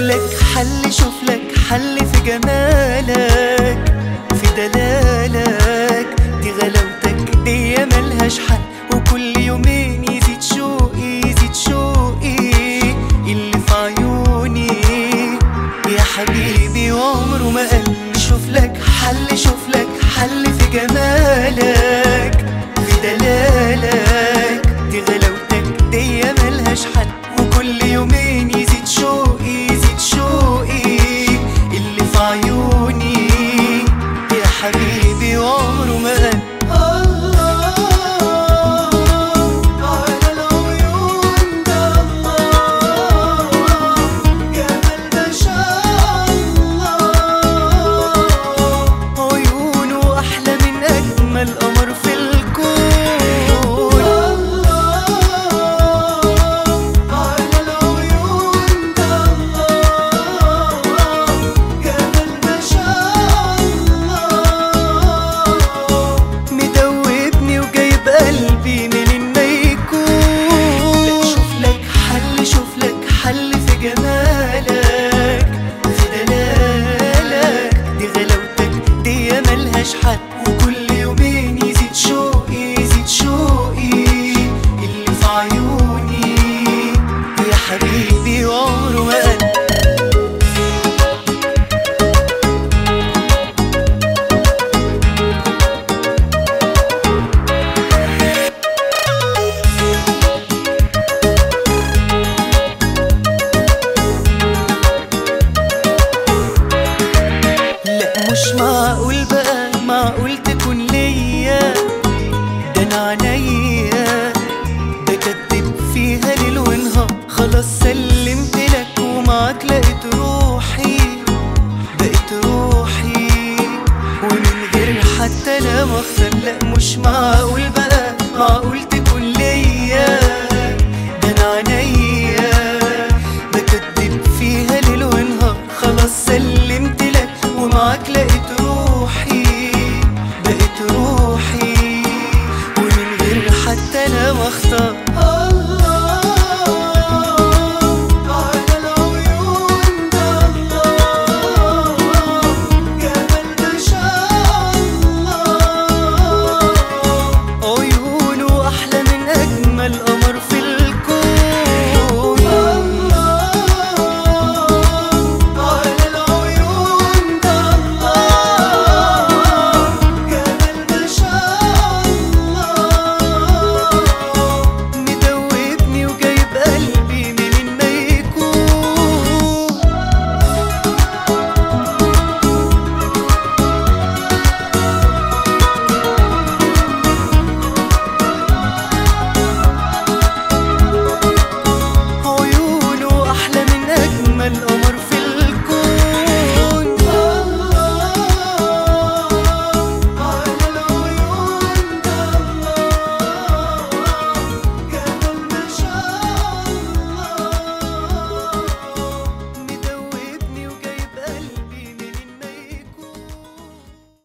لك حل شوف لك حل في جمالك في دلالك دي غلاوتك دي ملهاش حل وكل يومين يزيد شوقي يزيد شوقي اللي في عيوني يا حبيبي وعمره ما قل شوف لك حل شوف لك حل في جمالك في دلالك دي غلاوتك دي ملهاش حل وكل يومين يزيد شوقي يزيد شوقي اللي في عيوني يا حبيبي وعمره ما قل على العيون ده الله جمال ما شاء الله عيونه أحلى من أجمل قمر في الكون على العيون ده الله جمال ما شاء الله مدوبني وجايب قلبي منين ما يكون لا شوف لك حل شوف لك حل في جمالك في دلالك دي غلاوتك دي ملهاش حل وكل يومين يزيد شوقي يزيد شوقي اللي في عيوني يا حبيبي وعمره ما قل لا مش معقول بقى معقول تكون ليا ده انا عينيا بكدب فيها ليل ونهار خلاص سلمت لك ومعاك لقيت روحي بقيت روحي ومن غير حتى لا مختار لا مش معقول